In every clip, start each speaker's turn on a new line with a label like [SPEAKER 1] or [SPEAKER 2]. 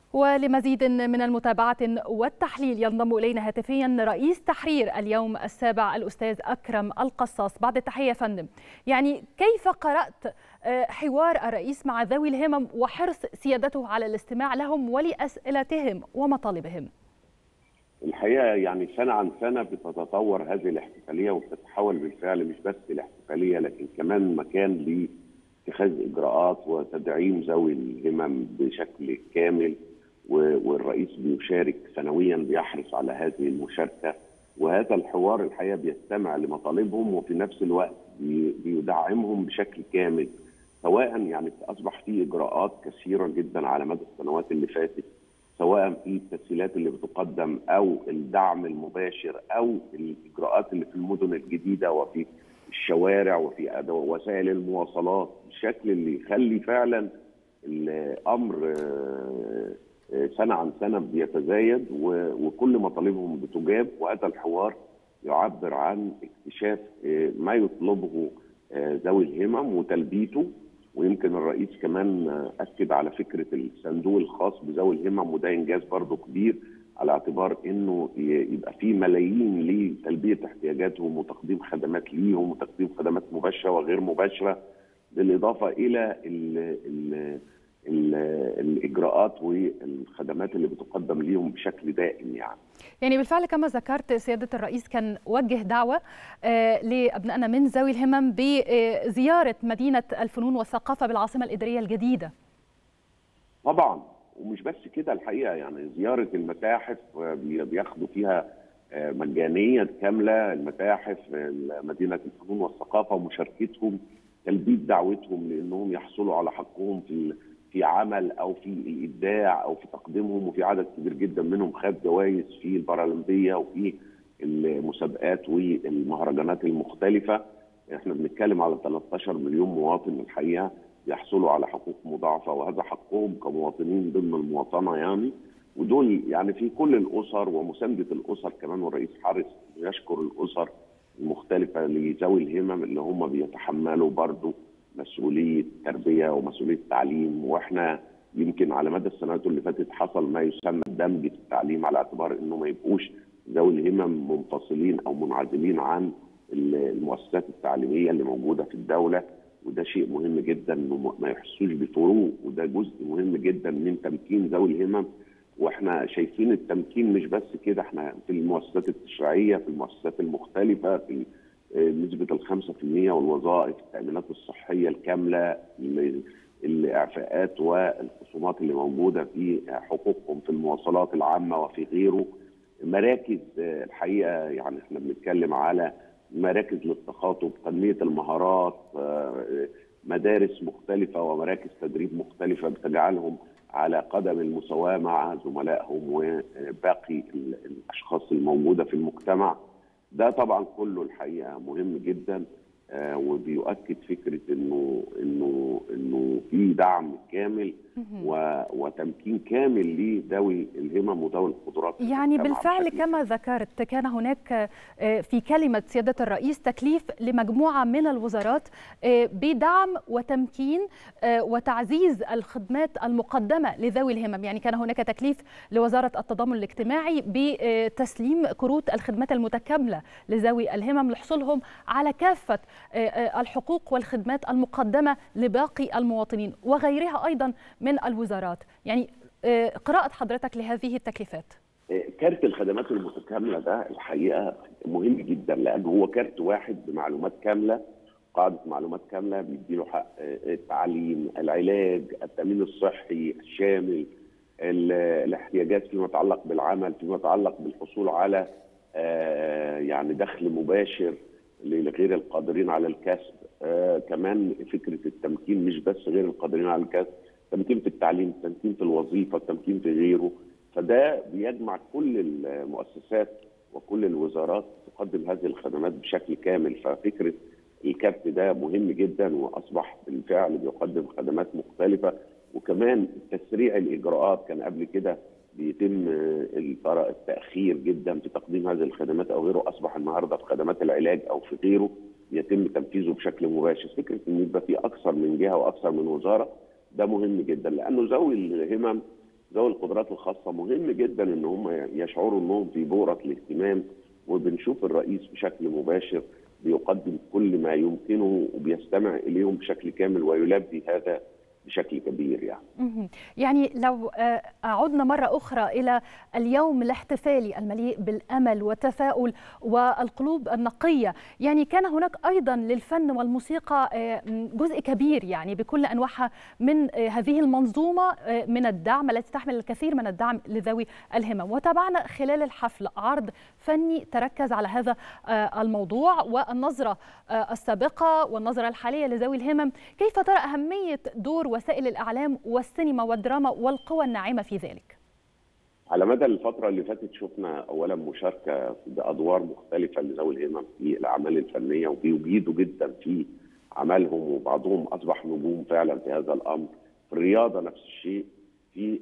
[SPEAKER 1] ولمزيد من المتابعة والتحليل ينضم إلينا هاتفيا رئيس تحرير اليوم السابع الأستاذ أكرم القصاص بعد التحية فندم يعني كيف قرأت حوار الرئيس مع ذوي الهمم وحرص سيادته على الاستماع لهم ولأسئلتهم ومطالبهم
[SPEAKER 2] الحقيقة يعني سنة عن سنة بتتطور هذه الاحتفالية وبتتحول بالفعل مش بس الاحتفالية لكن كمان مكان لاتخاذ إجراءات وتدعيم ذوي الهمم بشكل كامل والرئيس بيشارك سنويا بيحرص على هذه المشاركه وهذا الحوار الحقيقه بيستمع لمطالبهم وفي نفس الوقت بيدعمهم بشكل كامل سواء يعني اصبح في اجراءات كثيره جدا على مدى السنوات اللي فاتت سواء في التسهيلات اللي بتقدم او الدعم المباشر او الاجراءات اللي في المدن الجديده وفي الشوارع وفي وسائل المواصلات بالشكل اللي يخلي فعلا الامر سنه عن سنه بيتزايد وكل مطالبهم بتجاب وهذا الحوار يعبر عن اكتشاف ما يطلبه ذوي الهمم وتلبيته ويمكن الرئيس كمان اكد على فكره الصندوق الخاص بذوي الهمم وده انجاز برضه كبير على اعتبار انه يبقى في ملايين لتلبيه احتياجاتهم وتقديم خدمات ليهم وتقديم خدمات مباشره وغير مباشره بالاضافه الى ال ال الاجراءات والخدمات اللي بتقدم ليهم بشكل دائم يعني.
[SPEAKER 1] يعني بالفعل كما ذكرت سياده الرئيس كان وجه دعوه لابنائنا من ذوي الهمم بزياره مدينه الفنون والثقافه بالعاصمه الاداريه الجديده.
[SPEAKER 2] طبعا ومش بس كده الحقيقه يعني زياره المتاحف بياخدوا فيها مجانيه كامله المتاحف مدينه الفنون والثقافه ومشاركتهم تلبيه دعوتهم لانهم يحصلوا على حقهم في في عمل او في الابداع او في تقديمهم وفي عدد كبير جدا منهم خد جوائز في البارالمبيه وفي المسابقات والمهرجانات المختلفه احنا بنتكلم على 13 مليون مواطن الحقيقه يحصلوا على حقوق مضاعفه وهذا حقهم كمواطنين ضمن المواطنه يعني ودول يعني في كل الاسر ومسانده الاسر كمان والرئيس حارس يشكر الاسر المختلفه لذوي الهمم اللي هم بيتحملوا برضه مسؤوليه تربيه ومسؤوليه تعليم واحنا يمكن على مدى السنوات اللي فاتت حصل ما يسمى الدمج في التعليم على اعتبار انه ما يبقوش ذوي الهمم منفصلين او منعزلين عن المؤسسات التعليميه اللي موجوده في الدوله وده شيء مهم جدا انه ما يحسوش بفروق وده جزء مهم جدا من تمكين ذوي الهمم واحنا شايفين التمكين مش بس كده احنا في المؤسسات التشريعيه في المؤسسات المختلفه في نسبة الخمسة في المية والوظائف التأمينات الصحية الكاملة الإعفاءات والخصومات اللي موجودة في حقوقهم في المواصلات العامة وفي غيره مراكز الحقيقة يعني احنا بنتكلم على مراكز للتخاطب تنمية المهارات مدارس مختلفة ومراكز تدريب مختلفة بتجعلهم على قدم المساواة مع زملائهم وباقي الأشخاص الموجودة في المجتمع ده طبعا كله الحقيقه مهم جدا آه وبيؤكد فكره انه انه انه في دعم كامل و وتمكين كامل لذوي الهمم وذوي القدرات
[SPEAKER 1] يعني بالفعل كما ذكرت كان هناك في كلمه سياده الرئيس تكليف لمجموعه من الوزارات بدعم وتمكين وتعزيز الخدمات المقدمه لذوي الهمم يعني كان هناك تكليف لوزاره التضامن الاجتماعي بتسليم كروت الخدمات المتكامله لذوي الهمم لحصولهم على كافه الحقوق والخدمات المقدمه لباقي المواطنين وغيرها ايضا من الوزارات يعني قراءة حضرتك لهذه التكليفات
[SPEAKER 2] كارت الخدمات المتكاملة ده الحقيقة مهم جدا لأنه هو كارت واحد بمعلومات كاملة قاعدة معلومات كاملة بيديله حق التعليم العلاج التأمين الصحي الشامل الاحتياجات فيما يتعلق بالعمل فيما يتعلق بالحصول على يعني دخل مباشر لغير القادرين على الكسب كمان فكرة التمكين مش بس غير القادرين على الكسب تمكين في التعليم تمكين في الوظيفة تمكين في غيره فده بيجمع كل المؤسسات وكل الوزارات تقدم هذه الخدمات بشكل كامل ففكرة الكارت ده مهم جدا وأصبح بالفعل بيقدم خدمات مختلفة وكمان تسريع الإجراءات كان قبل كده بيتم التأخير جدا في تقديم هذه الخدمات أو غيره أصبح النهاردة في خدمات العلاج أو في غيره يتم تنفيذه بشكل مباشر فكرة أن يبقى في أكثر من جهة وأكثر من وزارة ده مهم جدا لانه ذوي الهمم ذوي القدرات الخاصه مهم جدا ان هم يشعروا انهم في بؤره الاهتمام وبنشوف الرئيس بشكل مباشر بيقدم كل ما يمكنه وبيستمع اليهم بشكل كامل ويلبي هذا بشكل كبير يعني.
[SPEAKER 1] يعني لو عدنا مرة أخرى إلى اليوم الاحتفالي المليء بالأمل والتفاؤل والقلوب النقية يعني كان هناك أيضا للفن والموسيقى جزء كبير يعني بكل أنواعها من هذه المنظومة من الدعم التي تحمل الكثير من الدعم لذوي الهمم وتابعنا خلال الحفل عرض فني تركز على هذا الموضوع والنظرة السابقة والنظرة الحالية لذوي الهمم كيف ترى أهمية دور وسائل الإعلام والسينما والدراما والقوى الناعمة في ذلك
[SPEAKER 2] على مدى الفترة اللي فاتت شفنا أولا مشاركة بأدوار مختلفة لذوي الهمم في الأعمال الفنية وبيجيدوا جدا في عملهم وبعضهم أصبح نجوم فعلا في هذا الأمر في الرياضة نفس الشيء في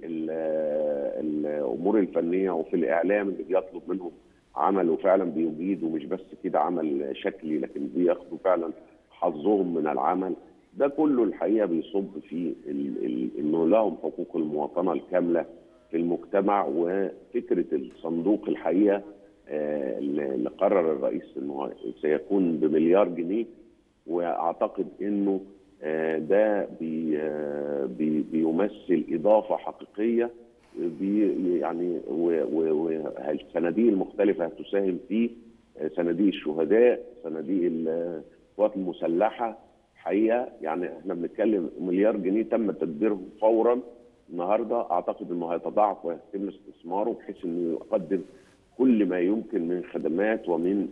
[SPEAKER 2] الأمور الفنية وفي الإعلام اللي بيطلب منهم عمل وفعلا بيجيدوا مش بس كده عمل شكلي لكن بياخدوا فعلا حظهم من العمل ده كله الحقيقه بيصب في انه لهم حقوق المواطنه الكامله في المجتمع وفكره الصندوق الحقيقه اللي قرر الرئيس انه سيكون بمليار جنيه واعتقد انه ده بي بي بيمثل اضافه حقيقيه بي يعني والصناديق المختلفه هتساهم فيه صناديق الشهداء صناديق القوات المسلحه حقيقه يعني احنا بنتكلم مليار جنيه تم تدبيرهم فورا النهارده اعتقد انه هيتضاعف ويتم استثماره بحيث انه يقدم كل ما يمكن من خدمات ومن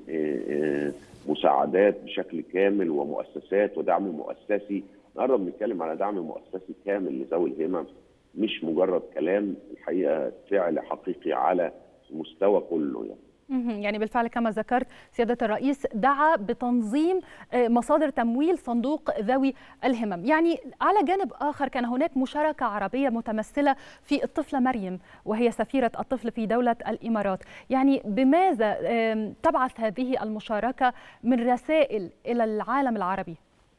[SPEAKER 2] مساعدات بشكل كامل ومؤسسات ودعم مؤسسي النهارده بنتكلم على دعم مؤسسي كامل لذوي الهمم مش مجرد كلام الحقيقه فعل حقيقي على المستوى كله يعني.
[SPEAKER 1] يعني بالفعل كما ذكرت سيادة الرئيس دعا بتنظيم مصادر تمويل صندوق ذوي الهمم يعني على جانب آخر كان هناك مشاركة عربية متمثلة في الطفلة مريم وهي سفيرة الطفل في دولة الإمارات يعني بماذا تبعث هذه المشاركة من رسائل إلى العالم العربي؟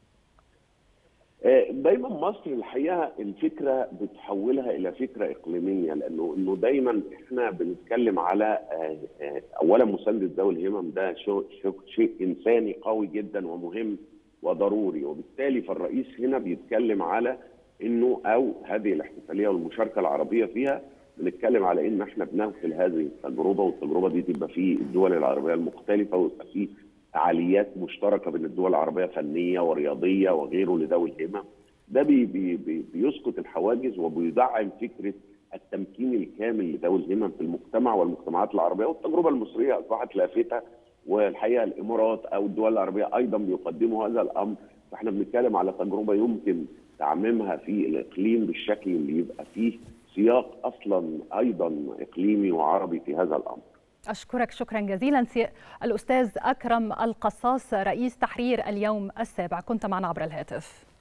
[SPEAKER 2] دايما مصر الحقيقه الفكره بتحولها الى فكره اقليميه لانه انه دايما احنا بنتكلم على اولا مسانده ذوي الهمم ده شيء انساني قوي جدا ومهم وضروري وبالتالي فالرئيس هنا بيتكلم على انه او هذه الاحتفاليه والمشاركه العربيه فيها بنتكلم على ان احنا بننقل هذه التجربه والتجربه دي تبقى في الدول العربيه المختلفه ويبقى في فعاليات مشتركه بين الدول العربيه فنيه ورياضيه وغيره لذوي الهمم ده بي بي بي بيسقط الحواجز وبيدعم فكره التمكين الكامل لذوي الهمم في المجتمع والمجتمعات العربيه والتجربه المصريه اصبحت لافته والحقيقه الامارات او الدول العربيه ايضا بيقدموا هذا الامر فاحنا بنتكلم على تجربه يمكن تعميمها في الاقليم بالشكل اللي يبقى فيه سياق اصلا ايضا اقليمي وعربي في هذا الامر.
[SPEAKER 1] أشكرك شكرا جزيلا الأستاذ أكرم القصاص رئيس تحرير اليوم السابع كنت معنا عبر الهاتف